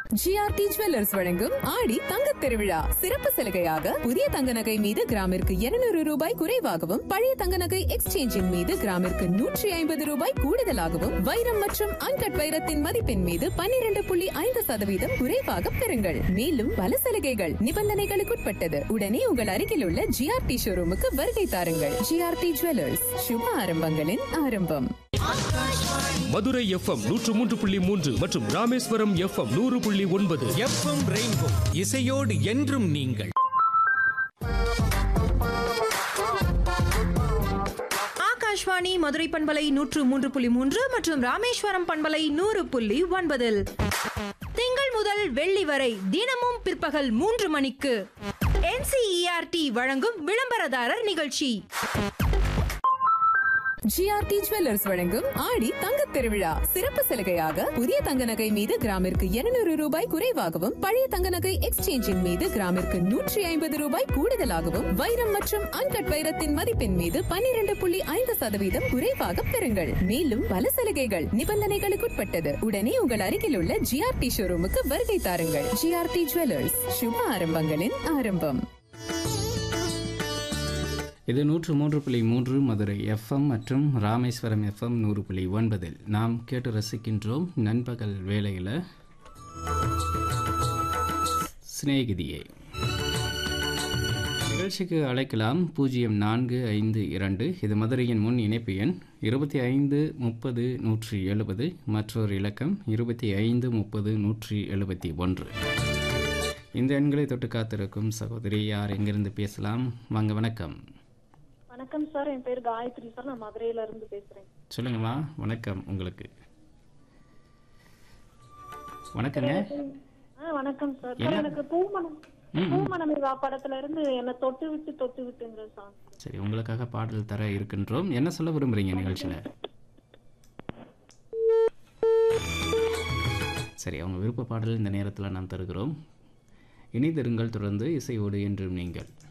GRT jewellers வழங்கும் ஆடி தங்க திருவிழா சிறப்பு சலுகையாக புதிய தங்க நகை மீது கிராமிற்கு 200 ரூபாய் குறைவாகவும் பழைய தங்க நகை எக்ஸ்சேஞ்சின் மீது கிராமிற்கு நூற்றி ஐம்பது ரூபாய் கூடுதலாகவும் வைரம் மற்றும் அன்கட் வைரத்தின் மதிப்பின் மீது 12.5% புள்ளி ஐந்து சதவீதம் குறைவாக பெறுங்கள் மேலும் பல சலுகைகள் நிபந்தனைகளுக்குட்பட்டது உடனே உங்கள் அருகில் உள்ள ஜிஆர்டி ஷோரூமுக்கு வருகை தாருங்கள் ஜிஆர்டி ஜுவல்லர்ஸ் சுப ஆரம்பங்களின் ஆரம்பம் மதுரை எஃப்எம் நூற்று மூன்று புள்ளி மூன்று மற்றும் ராமேஸ்வரம் எஃப்எம் நூறு புள்ளி ஒன்பது எஃப்எம் ரெயின்போ இசையோடு என்றும் நீங்கள் ஆகாஷ்வாணி மதுரை பண்பலை நூற்று மூன்று புள்ளி மூன்று மற்றும் ராமேஸ்வரம் பண்பலை நூறு புள்ளி ஒன்பதில் திங்கள் முதல் வெள்ளி வரை தினமும் பிற்பகல் மூன்று மணிக்கு என்சிஇஆர்டி வழங்கும் விளம்பரதாரர் நிகழ்ச்சி ஜிஆர்டி ஜுவல்லர்ஸ் வழங்கும் ஆடி தங்க திருவிழா சிறப்பு சலுகையாக புதிய தங்க நகை மீது கிராமிற்கு 200 ரூபாய் குறைவாகவும் பழைய தங்க நகை எக்ஸ்சேஞ்சின் மீது கிராமிற்கு நூற்றி ஐம்பது ரூபாய் கூடுதலாகவும் வைரம் மற்றும் அன்கட் வைரத்தின் மதிப்பின் மீது 12.5% புள்ளி ஐந்து சதவீதம் குறைவாக பெறுங்கள் மேலும் பல சலுகைகள் நிபந்தனைகளுக்குட்பட்டது உடனே உங்கள் அருகில் உள்ள ஜிஆர்டி ஷோரூமுக்கு வருகை தாருங்கள் ஜிஆர்டி ஜுவல்லர்ஸ் சுப ஆரம்பங்களின் ஆரம்பம் இது நூற்று மூன்று புள்ளி மூன்று மதுரை எஃப்எம் மற்றும் ராமேஸ்வரம் எஃப்எம் நூறு புள்ளி ஒன்பதில் நாம் கேட்டு ரசிக்கின்றோம் நண்பகல் வேளையில் சிநேகிதியை நிகழ்ச்சிக்கு அழைக்கலாம் பூஜ்ஜியம் நான்கு ஐந்து இரண்டு இது மதுரையின் முன் இணைப்பு எண் இருபத்தி ஐந்து முப்பது நூற்றி எழுபது மற்றொரு இலக்கம் இருபத்தி ஐந்து முப்பது நூற்றி எழுபத்தி ஒன்று இந்த எண்களை தொட்டு காத்திருக்கும் சகோதரி யார் எங்கிருந்து பேசலாம் வாங்க வணக்கம் வணக்கம் சார் என் பேர் காயத்ரி சார் நான் மதுரையில இருந்து பேசுறேன் சொல்லுங்கம்மா வணக்கம் உங்களுக்கு வணக்கங்க ஆ வணக்கம் சார் சார் எனக்கு பூமணம் பூமணம் வா படத்துல இருந்து என்ன தொட்டு விட்டு தொட்டு விட்டுங்கிற சாங் சரி உங்களுக்காக பாடல் தர இருக்கின்றோம் என்ன சொல்ல விரும்புறீங்க நிகழ்ச்சியில் சரி அவங்க விருப்ப பாடல் இந்த நேரத்தில் நாம் தருகிறோம் இணைந்திருங்கள் தொடர்ந்து இசையோடு என்றும் நீங்கள்